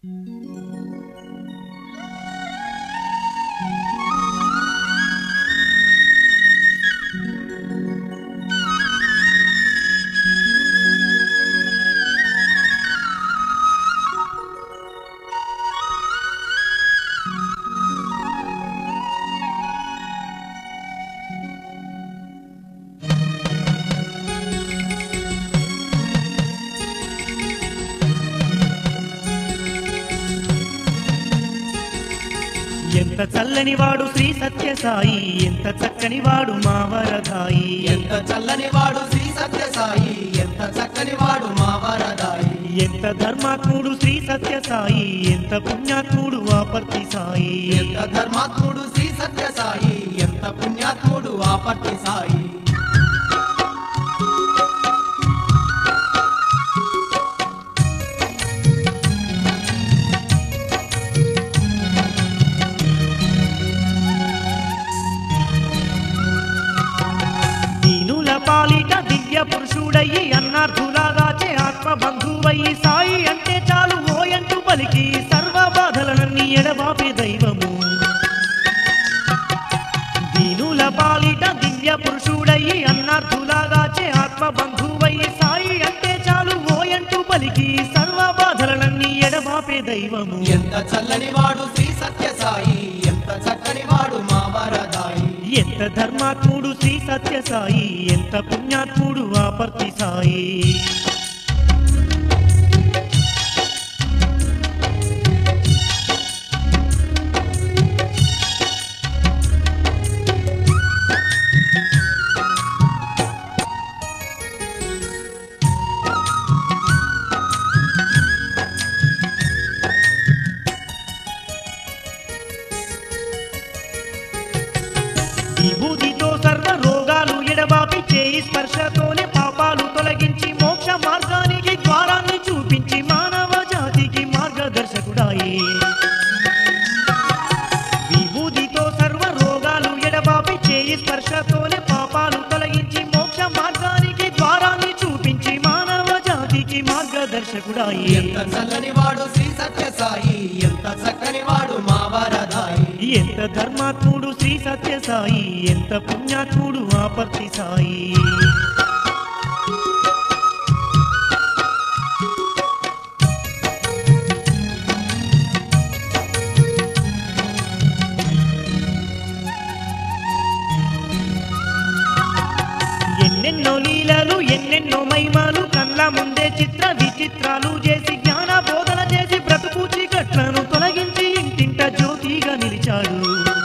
ఎంత చల్లని వాడు శ్రీ సత్యసాయి ఎంత చక్కని వాడు మా వరదాయి ఎంత చల్లని వాడు శ్రీ సత్యసాయి ఎంత చక్కని వాడు మా వరదాయి ఎంత ధర్మాత్ముడు శ్రీ సత్యసాయి ఎంత పుణ్యాత్ముడు ఆపర్తి సాయి ఎంత ధర్మాత్ముడు శ్రీ సత్యసాయి ఎంత పుణ్యాత్ముడు ఆపట్టి సాయి దీనుల పాలిట దివ్య పురుషుడయ్యి అన్నార్థులాగాచే ఆత్మ బంధువయ్యి సాయి అంటే చాలు ఓయంటూ పలికి సర్వ బాధలనన్నీ ఎడబాపే దైవము దీనుల పాలిట దివ్య పురుషుడయ్యి అన్నార్థులాగాచే ఆత్మ బంధువయ్యి సాయి అంటే చాలు ఓయంటూ పలికి సర్వ బాధలనన్నీ ఎడబాపే దైవము ఎంత చల్లని వాడు శ్రీ సత్యసాయి ఎంత చక్కని వాడు మా వరదాయి ఎంత ధర్మాత్ముడు శ్రీ సత్యసాయి ఎంత పుణ్యాత్ముడు ఆపర్తి సాయి విభూతితో సర్వ రోగాలు ఎడబాపి చేయి స్పర్శతోనే పాపాలు తొలగించి మోక్ష మార్గానికి ద్వారాన్ని చూపించి మానవ జాతికి మార్గదర్శకుడాయి విభూతితో సర్వ రోగాలు ఎడబాపి చేయి స్పర్శతోనే పాపాలు తొలగించి మోక్ష మార్గానికి ద్వారాన్ని చూపించి మానవ జాతికి మార్గదర్శకుడాయి ఎంత చల్లని వాడు శ్రీ సత్యసాయి ఎంత చక్కని వాడు మా వరదాయి ఎంత ధర్మాత్ముడు శ్రీ సత్యసాయి ఎంత పుణ్యాత్ముడు ఆపర్తి సాయి ఎన్నెన్నో లీలలు ఎన్నెన్నో మహిమలు కళ్ళ ముందే చిత్ర విచిత్రాలు చేసి జ్ఞాన బోధన చేసి బ్రతుకు చీకట్లను తొలగించి ఇంటింట జ్యోతిగా నిలిచాడు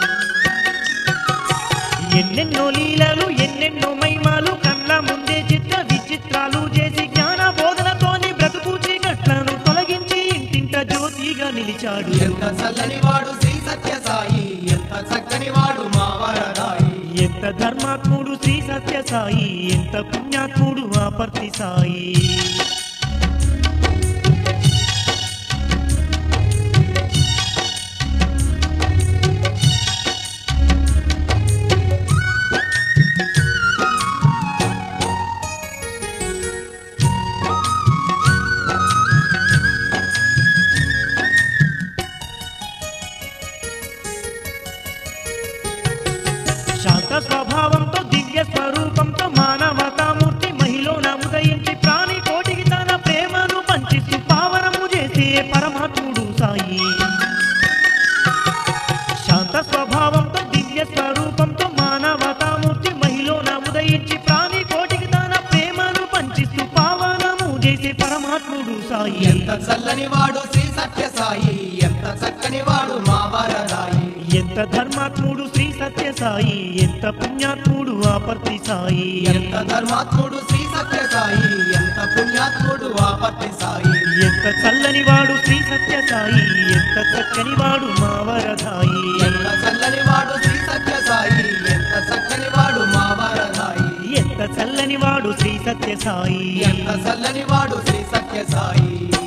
ఎన్నెన్నో లీలలు ఎన్నెన్నో మహిమలు కళ్ళ ముందే చిత్ర విచిత్రాలు చేసి జ్ఞాన బోధనతోని బ్రతుకు చీకట్లను తొలగించి ఇంటింట జ్యోతిగా నిలిచాడు ఎంత చల్లని వాడు శ్రీ సత్యసాయి ఎంత చక్కని వాడు మా వరదాయి ఎంత ధర్మాత్ముడు శ్రీ సత్యసాయి ఎంత పుణ్యాత్ముడు ఆపర్తి సాయి శాంత స్వభావంతో దివ్య స్వరూపంతో మానవతామూర్తి మహిళన ఉదయించి ప్రాణి కోటికి తన ప్రేమను పంచిస్తూ పావనము చేసే పరమాత్ముడు సాయి శాంత స్వభావంతో దివ్య స్వరూపంతో మానవతామూర్తి మహిళన ఉదయించి ప్రాణి కోటికి తన ప్రేమను పంచిస్తూ పావనము చేసే పరమాత్ముడు సాయి ఎంత చల్లని వాడు శ్రీ సత్యసాయి ఎంత చక్కని వాడు మా వరదాయి ఎంత ధర్మాత్ముడు శ్రీ సత్యసాయి ఎంత పుణ్యాత్ముడు ఆపర్తి సాయి ఎంత ధర్మాత్ముడు శ్రీ సత్యసాయి ఎంత పుణ్యాత్ముడు ఆపత్తి సాయి ఎంత చల్లని వాడు శ్రీ సత్యసాయి ఎంత చక్కని వాడు మా వరదాయి ఎంత చల్లని వాడు శ్రీ సత్యసాయి ఎంత చక్కని వాడు మా వరదాయి ఎంత చల్లని వాడు శ్రీ సత్యసాయి ఎంత చల్లని వాడు శ్రీ సత్యసాయి